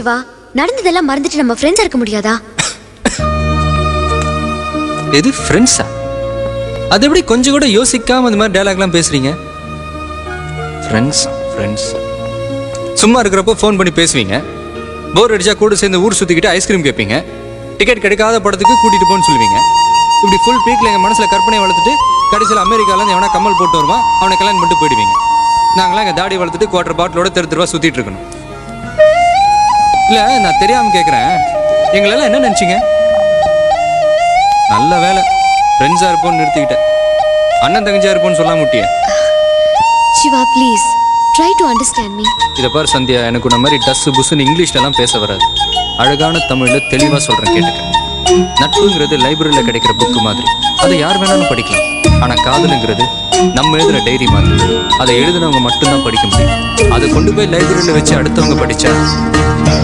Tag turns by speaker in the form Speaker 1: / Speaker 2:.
Speaker 1: சிவா நடந்ததெல்லாம் மறந்துட்டு நம்ம ஃப்ரெண்ட்ஸா இருக்க முடியாதா
Speaker 2: எது ஃப்ரெண்ட்ஸா அது எப்படி கொஞ்சம் கூட யோசிக்காம இந்த மாதிரி டயலாக்லாம் பேசுறீங்க ஃப்ரெண்ட்ஸ் ஃப்ரெண்ட்ஸ் சும்மா இருக்கிறப்போ ஃபோன் பண்ணி பேசுவீங்க போர் அடிச்சா கூட சேர்ந்து ஊர் சுற்றிக்கிட்டு ஐஸ்கிரீம் கேட்பீங்க டிக்கெட் கிடைக்காத படத்துக்கு கூட்டிட்டு போன்னு சொல்லுவீங்க இப்படி ஃபுல் பீக்கில் எங்கள் மனசில் கற்பனை வளர்த்துட்டு கடைசியில் அமெரிக்காலேருந்து எவனா கம்மல் போட்டு வருவான் அவனை கல்யாணம் பண்ணிட்டு போயிடுவீங்க நாங்களாம் எங்கள் தாடி வளர்த்துட்டு குவார்டர் பாட்டிலோட தெரு தெருவா சுற்றிட்டு இருக்கணும் இல்லை நான் தெரியாமல் கேட்குறேன் எங்களெல்லாம் என்ன நினச்சிங்க நல்ல வேலை ஃப்ரெண்ட்ஸாக இருப்போம்னு நிறுத்திக்கிட்டேன் அண்ணன் தங்கச்சியாக இருப்போம்னு சொல்லாம முட்டியே
Speaker 1: Siva please try to understand me
Speaker 2: இதை பாரு சந்தியா எனக்கு உன்ன மாதிரி டஸ்ஸு புஸ்ஸுன்னு இங்கிலீஷ்லலாம் பேச வராது அழகான தமிழில் தெளிவாக சொல்கிறேன் கேட்டுக்க நட்புங்கிறது லைப்ரரியில் கிடைக்கிற புக்கு மாதிரி அதை யார் வேணாலும் படிக்கலாம் ஆனால் காதலுங்கிறது நம்ம எழுதுகிற டைரி மாதிரி அதை எழுதுனவங்க மட்டும்தான் படிக்க முடியும் அதை கொண்டு போய் லைப்ரரியில் வச்சு அடுத்தவங்க படித்தா